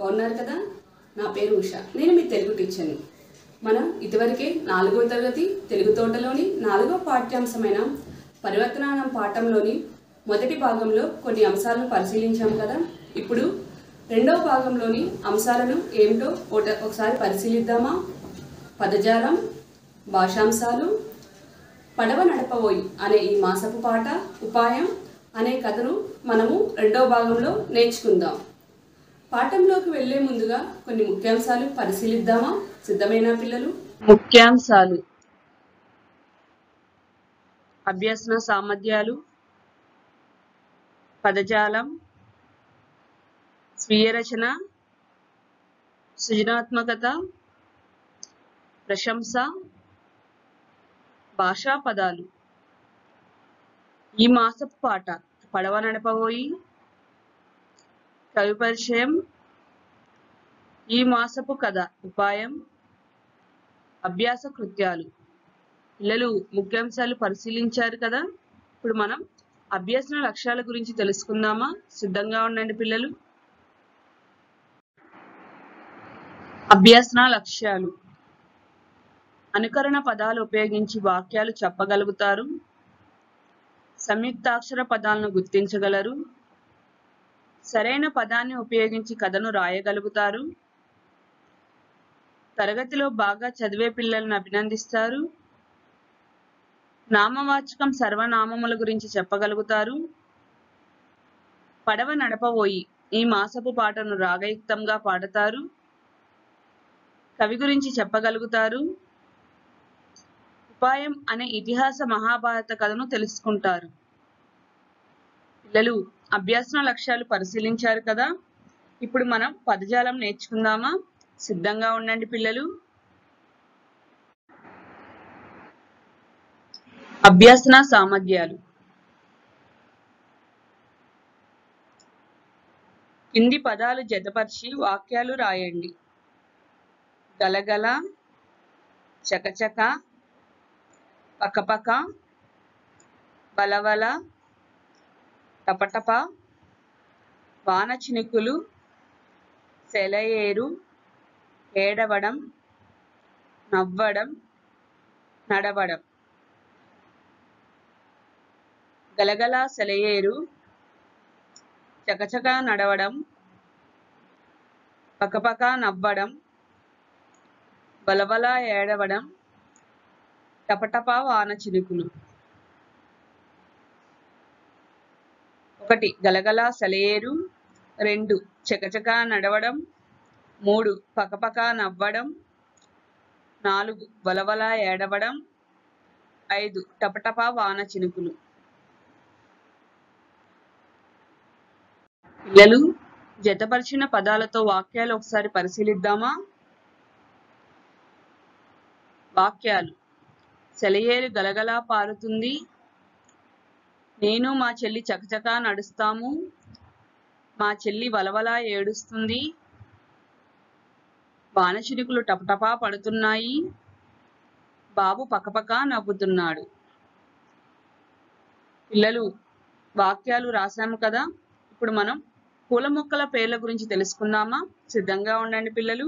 బాగున్నారు కదా నా పేరు ఉష నేను మీ తెలుగు టీచర్ని మనం ఇదివరకే నాలుగవ తరగతి తెలుగు తోటలోని నాలుగో పాఠ్యాంశమైన పరివర్తనానం పాఠంలోని మొదటి భాగంలో కొన్ని అంశాలను పరిశీలించాం కదా ఇప్పుడు రెండవ భాగంలోని అంశాలను ఏమిటో ఒకట- ఒకసారి పరిశీలిద్దామా పదజాలం భాషాంశాలు పడవ నడపబోయి అనే ఈ మాసపు పాట ఉపాయం అనే కథను మనము రెండవ భాగంలో నేర్చుకుందాం పాఠంలోకి వెళ్లే ముందుగా కొన్ని ముఖ్యాంశాలు పరిశీలిద్దామా సిద్ధమైన పిల్లలు ముఖ్యాంశాలు అభ్యసన సామర్థ్యాలు పదజాలం స్వీయ రచన సృజనాత్మకత ప్రశంస భాషా పదాలు ఈ మాసపు పాట పడవ నడపబోయి కవి పరిచయం ఈ మాసపు కథ ఉపాయం అభ్యాస కృత్యాలు పిల్లలు ముఖ్యాంశాలు పరిశీలించారు కదా ఇప్పుడు మనం అభ్యసన లక్ష్యాల గురించి తెలుసుకుందామా సిద్ధంగా ఉండండి పిల్లలు అభ్యసన లక్ష్యాలు అనుకరణ పదాలు ఉపయోగించి వాక్యాలు చెప్పగలుగుతారు సంయుక్తాక్షర పదాలను గుర్తించగలరు సరైన పదాన్ని ఉపయోగించి కథను రాయగలుగుతారు తరగతిలో బాగా చదివే పిల్లలను అభినందిస్తారు నామవాచకం సర్వనామముల గురించి చెప్పగలుగుతారు పడవ నడపబోయి ఈ మాసపు పాటను రాగయుక్తంగా పాడతారు కవి గురించి చెప్పగలుగుతారు ఉపాయం అనే ఇతిహాస మహాభారత కథను తెలుసుకుంటారు పిల్లలు అభ్యాసన లక్ష్యాలు పరిశీలించారు కదా ఇప్పుడు మనం పదజాలం నేర్చుకుందామా సిద్ధంగా ఉండండి పిల్లలు అభ్యాసన సామర్థ్యాలు కింది పదాలు జతపరిచి వాక్యాలు రాయండి గలగల చకచక పకపక బలవల టపటప వాన చినుకులు సెలయేరు ఏడవడం నవ్వడం నడవడం గలగల సెలయేరు చకచక నడవడం పకపక నవ్వడం బలబల ఏడవడం టపటప వాన చినుకులు ఒకటి గలగల సెలయేరు రెండు చకచక నడవడం మూడు పకపక నవ్వడం నాలుగు బలబల ఏడవడం ఐదు టపటప వాన చినుకులు పిల్లలు జతపరిచిన పదాలతో వాక్యాలు ఒకసారి పరిశీలిద్దామా వాక్యాలు సెలయేరు గలగలా పారుతుంది నేను మా చెల్లి చకచకా నడుస్తాము మా చెల్లి వలవలా ఏడుస్తుంది వానచినుకులు టపటపా పడుతున్నాయి బాబు పక్కపక్క నవ్వుతున్నాడు పిల్లలు వాక్యాలు రాశాము కదా ఇప్పుడు మనం పూల మొక్కల పేర్ల గురించి తెలుసుకుందామా సిద్ధంగా ఉండండి పిల్లలు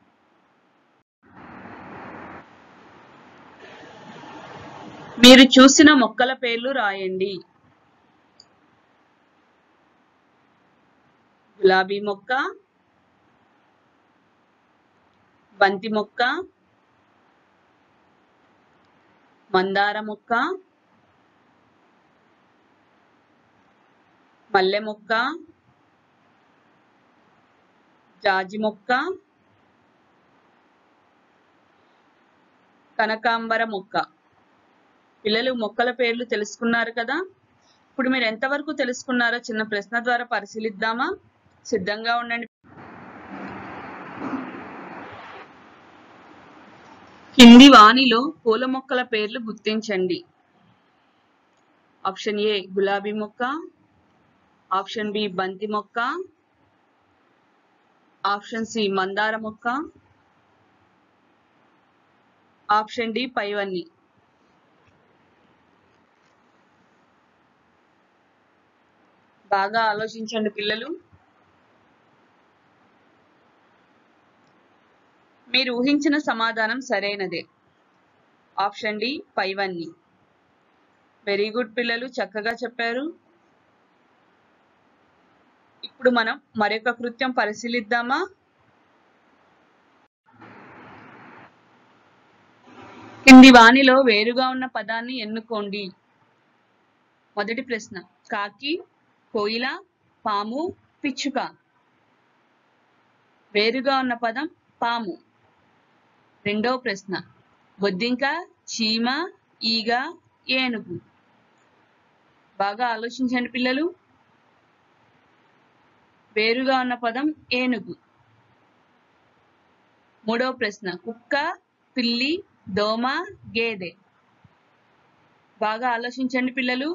మీరు చూసిన మొక్కల పేర్లు రాయండి గులాబీ మొక్క బంతి మొక్క మందార మొక్క మల్లె మొక్క జాజి మొక్క కనకాంబర మొక్క పిల్లలు మొక్కల పేర్లు తెలుసుకున్నారు కదా ఇప్పుడు మీరు ఎంతవరకు తెలుసుకున్నారో చిన్న ప్రశ్న ద్వారా పరిశీలిద్దామా సిద్ధంగా ఉండండి కింది వాణిలో పూల మొక్కల పేర్లు గుర్తించండి ఆప్షన్ ఏ గులాబీ మొక్క ఆప్షన్ బి బంతి మొక్క ఆప్షన్ సి మందార మొక్క ఆప్షన్ డి పైవన్నీ బాగా ఆలోచించండి పిల్లలు మీరు ఊహించిన సమాధానం సరైనదే ఆప్షన్ డి పైవన్నీ వెరీ గుడ్ పిల్లలు చక్కగా చెప్పారు ఇప్పుడు మనం మరొక కృత్యం పరిశీలిద్దామా కింది వాణిలో వేరుగా ఉన్న పదాన్ని ఎన్నుకోండి మొదటి ప్రశ్న కాకి కోయిల పాము పిచ్చుక వేరుగా ఉన్న పదం పాము రెండవ ప్రశ్న బొద్దింక చీమ ఈగ ఏనుగు బాగా ఆలోచించండి పిల్లలు వేరుగా ఉన్న పదం ఏనుగు మూడవ ప్రశ్న కుక్క పిల్లి దోమ గేదె బాగా ఆలోచించండి పిల్లలు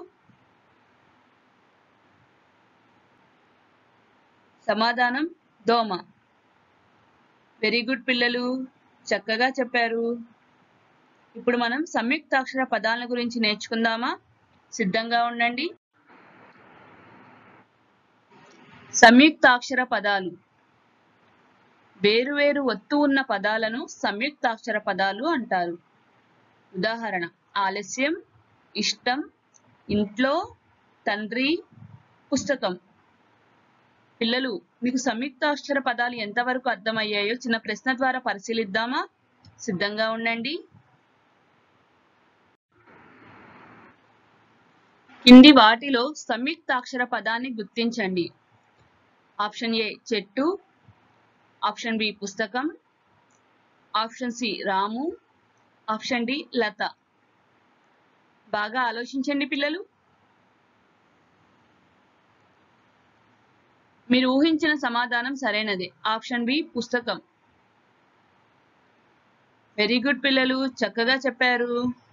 సమాధానం దోమ వెరీ గుడ్ పిల్లలు చక్కగా చెప్పారు ఇప్పుడు మనం సంయుక్తాక్షర పదాల గురించి నేర్చుకుందామా సిద్ధంగా ఉండండి సంయుక్తాక్షర పదాలు వేరువేరు ఒత్తు ఉన్న పదాలను సంయుక్తాక్షర పదాలు అంటారు ఉదాహరణ ఆలస్యం ఇష్టం ఇంట్లో తండ్రి పుస్తకం పిల్లలు మీకు సంయుక్తాక్షర పదాలు ఎంతవరకు అర్థమయ్యాయో చిన్న ప్రశ్న ద్వారా పరిశీలిద్దామా సిద్ధంగా ఉండండి కింది వాటిలో సంయుక్తాక్షర పదాన్ని గుర్తించండి ఆప్షన్ ఏ చెట్టు ఆప్షన్ బి పుస్తకం option C Ramu option D Latha బాగా ఆలోచించండి పిల్లలు మీరు ఊహించిన సమాధానం సరైనదే ఆప్షన్ బి పుస్తకం వెరీ గుడ్ పిల్లలు చక్కగా చెప్పారు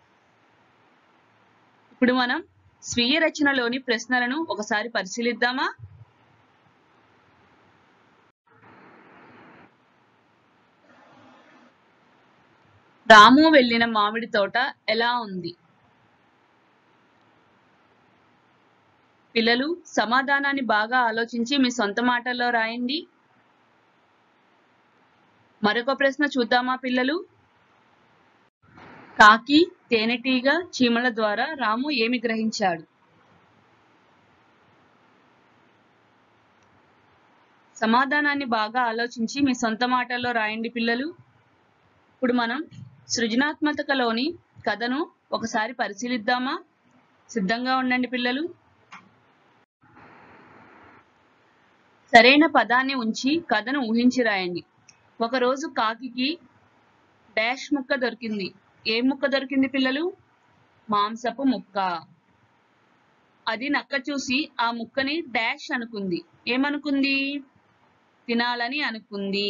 ఇప్పుడు మనం స్వీయ రచనలోని ప్రశ్నలను ఒకసారి పరిశీలిద్దామా రాము వెళ్ళిన మామిడి తోట ఎలా ఉంది పిల్లలు సమాధానాన్ని బాగా ఆలోచించి మీ సొంత మాటల్లో రాయండి మరొక ప్రశ్న చూద్దామా పిల్లలు కాకి తేనెటీగ చీమల ద్వారా రాము ఏమి గ్రహించాడు సమాధానాన్ని బాగా ఆలోచించి మీ సొంత మాటల్లో రాయండి పిల్లలు ఇప్పుడు మనం సృజనాత్మకలోని కథను ఒకసారి పరిశీలిద్దామా సిద్ధంగా ఉండండి పిల్లలు సరైన పదాన్ని ఉంచి కథను ఊహించి రాయండి ఒకరోజు కాకికి డాష్ ముక్క దొరికింది ఏ ముక్క దొరికింది పిల్లలు మాంసపు ముక్క అది నక్క చూసి ఆ ముక్కని డాష్ అనుకుంది ఏమనుకుంది తినాలని అనుకుంది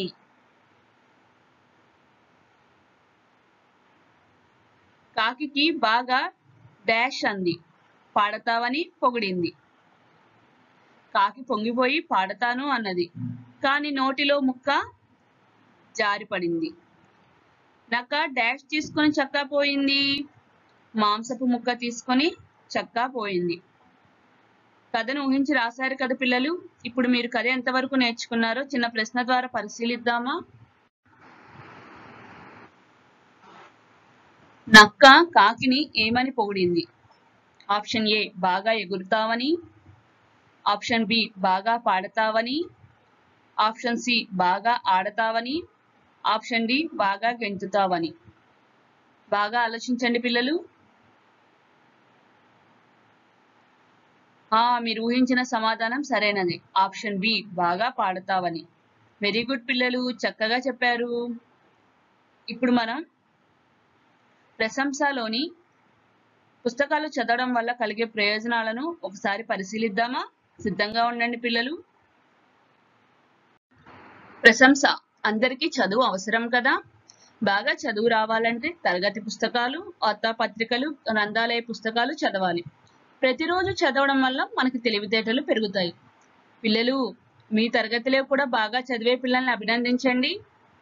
కాకికి బాగా డాష్ అంది పాడతావని పొగిడింది కాకి పొంగిపోయి పాడతాను అన్నది కాని నోటిలో ముక్క జారిపడింది నక్క డాష్ తీసుకొని చక్కా పోయింది మాంసపు ముక్క తీసుకొని చక్కా పోయింది కథను ఊహించి రాశారు కదా పిల్లలు ఇప్పుడు మీరు కథ ఎంతవరకు నేర్చుకున్నారో చిన్న ప్రశ్న ద్వారా పరిశీలిద్దామా నక్క కాకిని ఏమని పొగిడింది ఆప్షన్ ఏ బాగా ఎగురుతావని ఆప్షన్ బి బాగా పాడతావని ఆప్షన్ సి బాగా ఆడతావని ఆప్షన్ డి బాగా గెంతుతావని బాగా ఆలోచించండి పిల్లలు ఆ మీరు ఊహించిన సమాధానం సరైనది ఆప్షన్ బి బాగా పాడతావని వెరీ గుడ్ పిల్లలు చక్కగా చెప్పారు ఇప్పుడు మనం ప్రశంసలోని పుస్తకాలు చదవడం వల్ల కలిగే ప్రయోజనాలను ఒకసారి పరిశీలిద్దామా సిద్ధంగా ఉండండి పిల్లలు ప్రశంస అందరికీ చదువు అవసరం కదా బాగా చదువు రావాలంటే తరగతి పుస్తకాలు వార్తాపత్రికలు గ్రంథాలయ పుస్తకాలు చదవాలి ప్రతిరోజు చదవడం వల్ల మనకి తెలివితేటలు పెరుగుతాయి పిల్లలు మీ తరగతిలో కూడా బాగా చదివే పిల్లల్ని అభినందించండి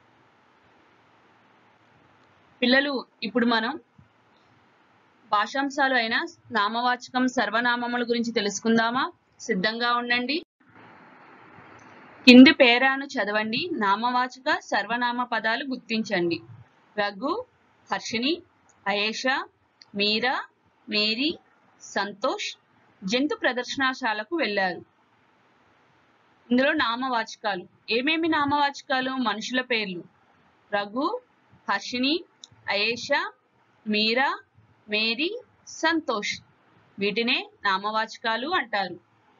పిల్లలు ఇప్పుడు మనం భాషాంశాలు అయిన నామవాచకం సర్వనామముల గురించి తెలుసుకుందామా సిద్ధంగా ఉండండి కింది పేరాను చదవండి నామవాచక సర్వనామ పదాలు గుర్తించండి రఘు హర్షిని అయేషా మీరా మేరీ సంతోష్ జంతు ప్రదర్శనశాలకు వెళ్ళారు ఇందులో నామవాచకాలు ఏమేమి నామవాచకాలు మనుషుల పేర్లు రఘు హర్షిని అయేషా మీరా మేరీ సంతోష్ వీటినే నామవాచకాలు అంటారు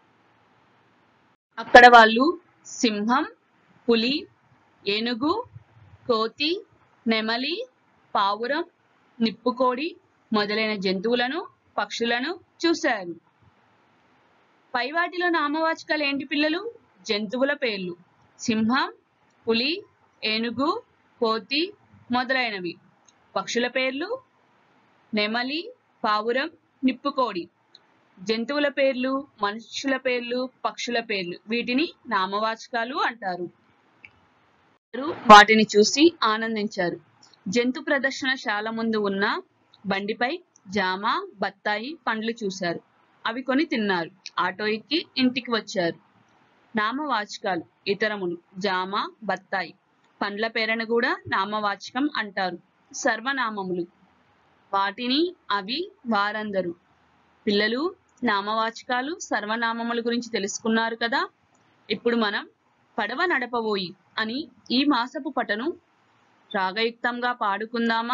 అక్కడ వాళ్ళు సింహం పులి ఏనుగు కోతి నెమలి పావురం నిప్పుకోడి మొదలైన జంతువులను పక్షులను చూశారు పై వాటిలో నామవాచకాలు ఏంటి పిల్లలు జంతువుల పేర్లు సింహం పులి ఏనుగు కోతి మొదలైనవి పక్షుల పేర్లు నెమలి పావురం నిప్పుకోడి జంతువుల పేర్లు మనుషుల పేర్లు పక్షుల పేర్లు వీటిని నామవాచకాలు అంటారు వాటిని చూసి ఆనందించారు జంతు ప్రదర్శనశాల ముందు ఉన్న బండిపై జామ బత్తాయి పండ్లు చూశారు అవి కొని తిన్నారు ఆటో ఎక్కి ఇంటికి వచ్చారు నామవాచకాలు ఇతరములు జామ బత్తాయి పండ్ల పేరును కూడా నామవాచకం అంటారు సర్వనామములు వాటిని అవి వారందరూ పిల్లలు నామవాచకాలు సర్వనామముల గురించి తెలుసుకున్నారు కదా ఇప్పుడు మనం పడవ నడపబోయి అని ఈ మాసపు పటను రాగయుక్తంగా పాడుకుందామా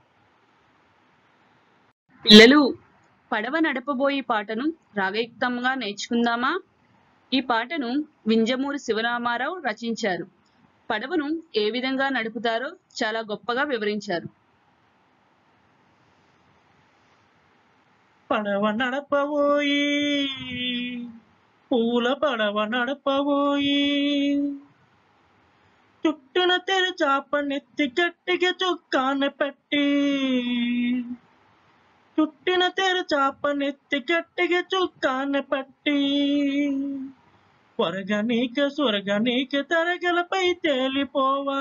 పిల్లలు పడవ నడపబోయి పాటను రాగయుక్తంగా నేర్చుకుందామా ఈ పాటను వింజమూరి శివరామారావు రచించారు పడవను ఏ విధంగా నడుపుతారో చాలా గొప్పగా వివరించారు పడవ నడపబోయి పూల పడవ నడపబోయి చుట్టున తెర చాప నెత్తి గట్టిగా చుక్కాన పెట్టి చుట్టిన తెర చాప నెత్తి గట్టిగా చుక్కాన పట్టి పొరగనీక సొరగనీక తరగలపై తేలిపోవా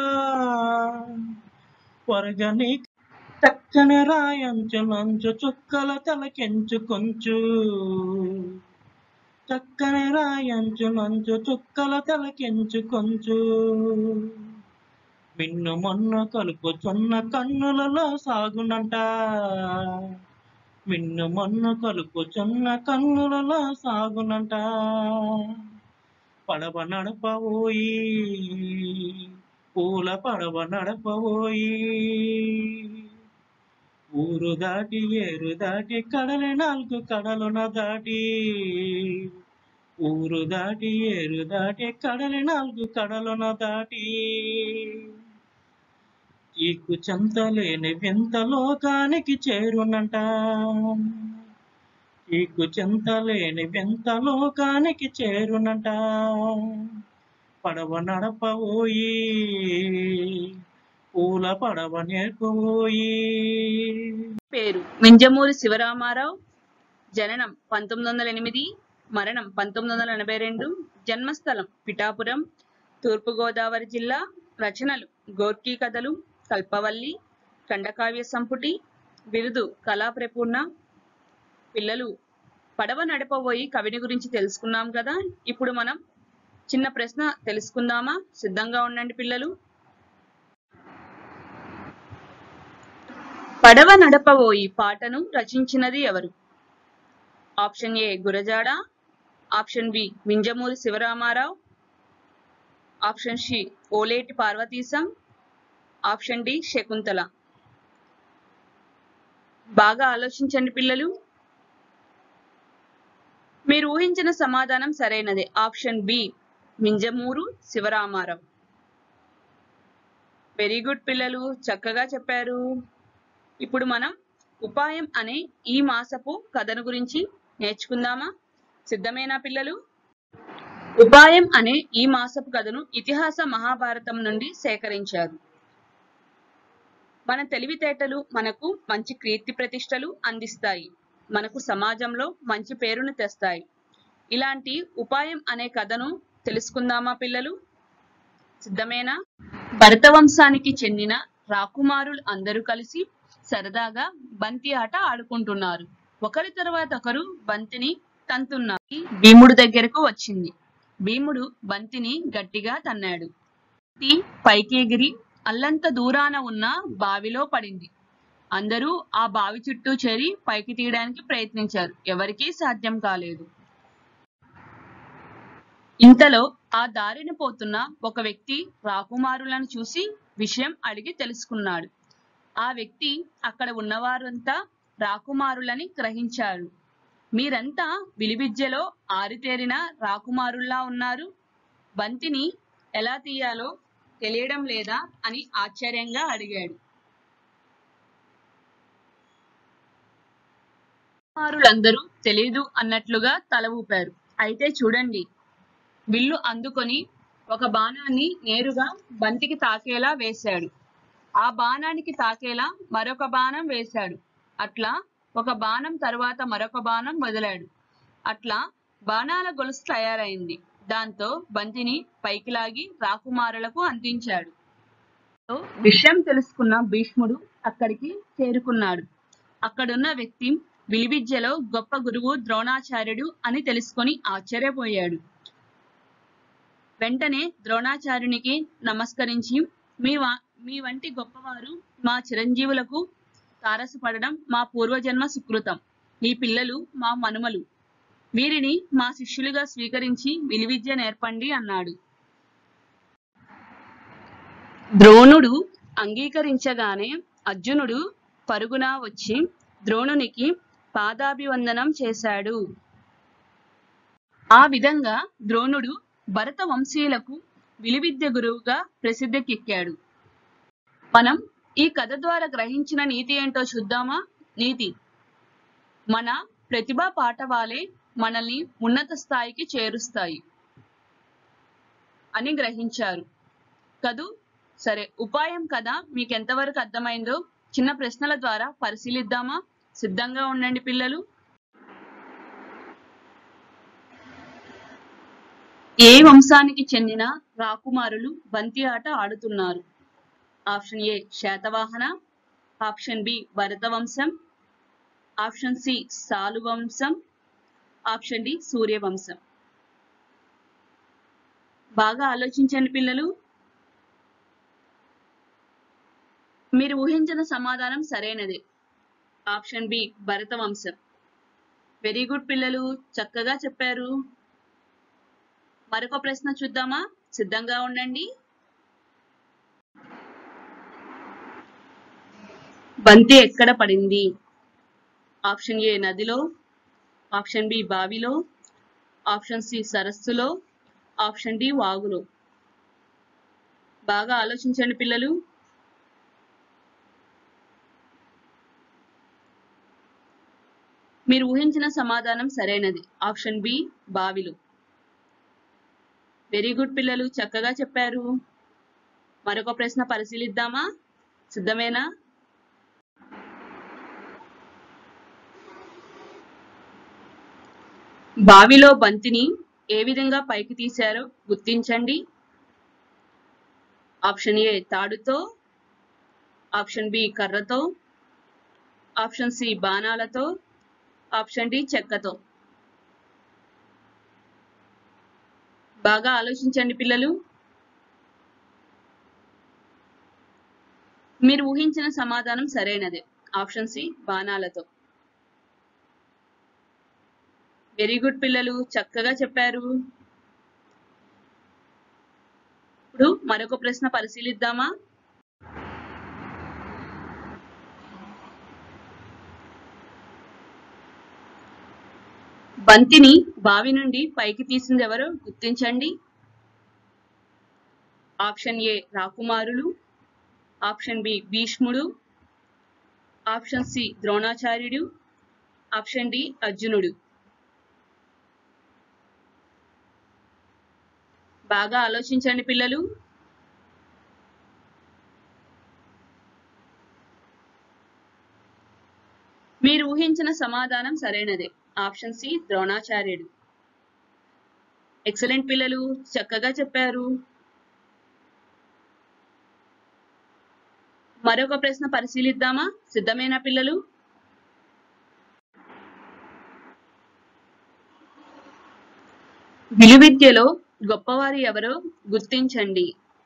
పొరగనీక చక్కని రాయంచు నంచు చుక్కల తలకెంచు కొంచు చక్కని రాయంచు నంచు చుక్కల తలకెంచు కొంచు మిన్ను మొన్న కలుపుచున్న కన్నులలో సాగునంట మిన్ను మొన్న కలుపుచున్న కన్నులలో సాగునంట పడవ నడపబోయి పూల పడవ నడపబోయి ఊరు దాటి ఏరు దాటి కడలి నాలుగు కడలున దాటి ఊరు దాటి ఏరు దాటి కడలి నాలుగు కడలున దాటి చీకు చెంతలేని వింత లోకానికి చేరునంట చీకు చెంతలేని వింత లోకానికి చేరునంట పడవ నడపబోయి పూల పడవ నేర్పబోయి పేరు వింజమూరి శివరామారావు జననం పంతొమ్మిది వందల ఎనిమిది మరణం పంతొమ్మిది వందల ఎనభై రెండు జన్మస్థలం పిఠాపురం తూర్పుగోదావరి జిల్లా రచనలు గోర్కీ కథలు కల్పవల్లి ఖండకావ్య సంపుటి బిరుదు కళాప్రపూర్ణ పిల్లలు పడవ నడపబోయి కవిని గురించి తెలుసుకున్నాం కదా ఇప్పుడు మనం చిన్న ప్రశ్న తెలుసుకుందామా సిద్ధంగా ఉండండి పిల్లలు పడవ నడపబోయి పాటను రచించినది ఎవరు option A Gurajada option B Vinjamuri Sivaramarao option C Oleti Parvateesam option D Shakuntala బాగా ఆలోచించండి పిల్లలు మీరు ఊహించిన సమాధానం సరైనదే option B Minjamuru Sivaramarao very good పిల్లలు చక్కగా చెప్పారు ఇప్పుడు మనం ఉపాయం అనే ఈ మాసపు కథను గురించి నేర్చుకుందామా సిద్ధమేనా పిల్లలు ఉపాయం అనే ఈ మాసపు కథను ఇతిహాస మహాభారతం నుండి సేకరించారు మన తెలివితేటలు మనకు మంచి కీర్తి ప్రతిష్టలు అందిస్తాయి మనకు సమాజంలో మంచి పేరును తెస్తాయి ఇలాంటి ఉపాయం అనే కథను తెలుసుకుందామా పిల్లలు సిద్ధమేనా భరత వంశానికి చెందిన రాకుమారులు అందరూ కలిసి సరదాగా బంతి ఆట ఆడుకుంటున్నారు ఒకరి తర్వాత ఒకరు బంతిని తంతున్నారు భీముడి దగ్గరకు వచ్చింది భీముడు బంతిని గట్టిగా తన్నాడు బంతి పైకి ఎగిరి అల్లంత దూరాన ఉన్న బావిలో పడింది అందరూ ఆ బావి చుట్టూ చేరి పైకి తీయడానికి ప్రయత్నించారు ఎవరికీ సాధ్యం కాలేదు ఇంతలో ఆ దారిన పోతున్న ఒక వ్యక్తి రాకుమారులను చూసి విషయం అడిగి తెలుసుకున్నాడు ఆ వ్యక్తి అక్కడ ఉన్నవారంతా రాకుమారులని గ్రహించారు మీరంతా విలువిద్యలో ఆరితేరిన రాకుమారుల్లా ఉన్నారు బంతిని ఎలా తీయాలో తెలియడం లేదా అని ఆశ్చర్యంగా అడిగాడు కుమారులందరూ తెలీదు అన్నట్లుగా తల ఊపారు అయితే చూడండి విల్లు అందుకొని ఒక బాణాన్ని నేరుగా బంతికి తాకేలా వేశాడు ఆ బాణానికి తాకేలా మరొక బాణం వేశాడు అట్లా ఒక బాణం తర్వాత మరొక బాణం వదిలాడు అట్లా బాణాల గొలుసు తయారైంది దాంతో బంతిని పైకి లాగి రాకుమారులకు అందించాడు తో విషయం తెలుసుకున్న భీష్ముడు అక్కడికి చేరుకున్నాడు అక్కడున్న వ్యక్తి విలువిద్యలో గొప్ప గురువు ద్రోణాచార్యుడు అని తెలుసుకొని ఆశ్చర్యపోయాడు వెంటనే ద్రోణాచార్యునికి నమస్కరించి మీ వా మీ వంటి గొప్పవారు మా చిరంజీవులకు తారసపడడం మా పూర్వజన్మ సుకృతం ఈ పిల్లలు మా మనుమలు వీరిని మా శిష్యులుగా స్వీకరించి విలువిద్య నేర్పండి అన్నాడు ద్రోణుడు అంగీకరించగానే అర్జునుడు పరుగున వచ్చి ద్రోణునికి పాదాభివందనం చేశాడు ఆ విధంగా ద్రోణుడు భరత వంశీయులకు విలువిద్య గురువుగా ప్రసిద్ధికెక్కాడు మనం ఈ కథ ద్వారా గ్రహించిన నీతి ఏంటో చూద్దామా నీతి మన ప్రతిభా పాఠవాలే మనల్ని ఉన్నత స్థాయికి చేరుస్తాయి అని గ్రహించారు కదూ సరే ఉపాయం కదా మీకు ఎంతవరకు అర్థమైందో చిన్న ప్రశ్నల ద్వారా పరిశీలిద్దామా సిద్ధంగా ఉండండి పిల్లలు ఏ వంశానికి చెందిన రాకుమారులు బంతి ఆట ఆడుతున్నారు option A Satavahana option B Bharata వంశం ఆప్షన్ సి సాలు వంశం ఆప్షన్ డి సూర్యవంశం బాగా ఆలోచించండి పిల్లలు మీరు ఊహించిన సమాధానం సరైనదే ఆప్షన్ బి భరత వంశం వెరీ గుడ్ పిల్లలు చక్కగా చెప్పారు మరొక ప్రశ్న చూద్దామా సిద్ధంగా ఉండండి బంతి ఎక్కడ పడింది ఆప్షన్ ఏ నదిలో ఆప్షన్ బి బావిలో ఆప్షన్ సి సరస్సులో ఆప్షన్ డి వాగులో బాగా ఆలోచించండి పిల్లలు మీరు ఊహించిన సమాధానం సరైనది ఆప్షన్ బి బావిలో వెరీ గుడ్ పిల్లలు చక్కగా చెప్పారు మరొక ప్రశ్న పరిశీలిద్దామా సిద్ధమేనా బావిలో బంతిని ఏ విధంగా పైకి తీశారో గుర్తించండి ఆప్షన్ ఏ తాడుతో ఆప్షన్ బి కర్రతో ఆప్షన్ సి బాణాలతో ఆప్షన్ డి చెక్కతో బాగా ఆలోచించండి పిల్లలు మీరు ఊహించిన సమాధానం సరైనదే ఆప్షన్ సి బాణాలతో వెరీ గుడ్ పిల్లలు చక్కగా చెప్పారు ఇప్పుడు మరొక ప్రశ్న పరిశీలిద్దామా బంతిని బావి నుండి పైకి తీసింది ఎవరో గుర్తించండి ఆప్షన్ ఏ రాకుమారులు ఆప్షన్ బి భీష్ముడు ఆప్షన్ సి ద్రోణాచార్యుడు ఆప్షన్ డి అర్జునుడు బాగా ఆలోచించండి పిల్లలు మీరు ఊహించిన సమాధానం సరైనదే ఆప్షన్ సి ద్రోణాచార్యుడు ఎక్సలెంట్ పిల్లలు చక్కగా చెప్పారు మరొక ప్రశ్న పరిశీలిద్దామా సిద్ధమేనా పిల్లలు విలువిద్యలో గొప్పవారు ఎవరో గుర్తించండి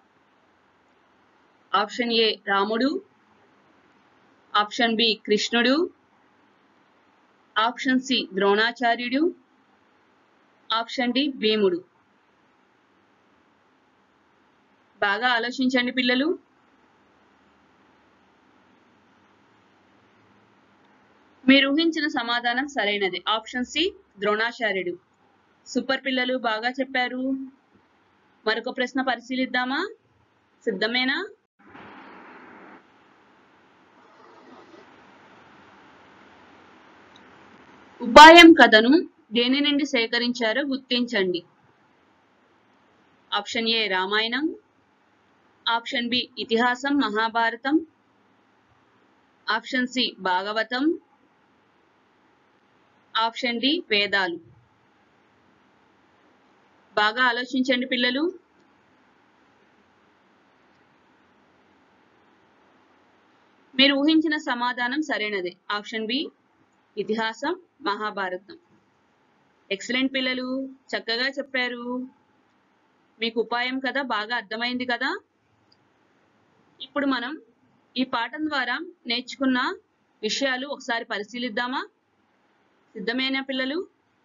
ఆప్షన్ ఏ రాముడు ఆప్షన్ బి కృష్ణుడు ఆప్షన్ సి ద్రోణాచార్యుడు ఆప్షన్ డి భీముడు బాగా ఆలోచించండి పిల్లలు మీరు ఊహించిన సమాధానం సరైనది ఆప్షన్ సి ద్రోణాచార్యుడు సూపర్ పిల్లలు బాగా చెప్పారు మరొక ప్రశ్న పరిశీలిద్దామా సిద్ధమేనా ఉపాయం కథను దేని నుండి సేకరించారో గుర్తించండి option A Ramayanam option B ఇతిహాసం Mahabharatam option C Bhagavatam option D వేదాలు బాగా ఆలోచించండి పిల్లలు మీరు ఊహించిన సమాధానం సరైనదే ఆప్షన్ బి ఇతిహాసం మహాభారతం ఎక్సలెంట్ పిల్లలు చక్కగా చెప్పారు మీకు ఉపాయం కదా బాగా అర్థమైంది కదా ఇప్పుడు మనం ఈ పాఠం ద్వారా నేర్చుకున్న విషయాలు ఒకసారి పరిశీలిద్దామా సిద్ధమేనా పిల్లలు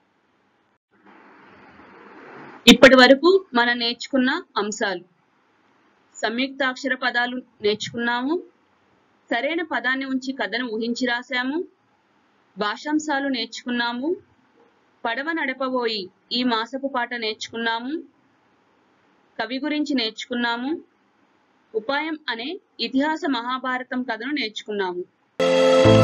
ఇప్పటి వరకు మనం నేర్చుకున్న అంశాలు సంయుక్తాక్షర పదాలు నేర్చుకున్నాము సరైన పదాన్ని ఉంచి కథను ఊహించి రాశాము భాషాంశాలు నేర్చుకున్నాము పడవ నడపబోయి ఈ మాసపు పాట నేర్చుకున్నాము కవి గురించి నేర్చుకున్నాము ఉపాయం అనే ఇతిహాస మహాభారతం కథను నేర్చుకున్నాము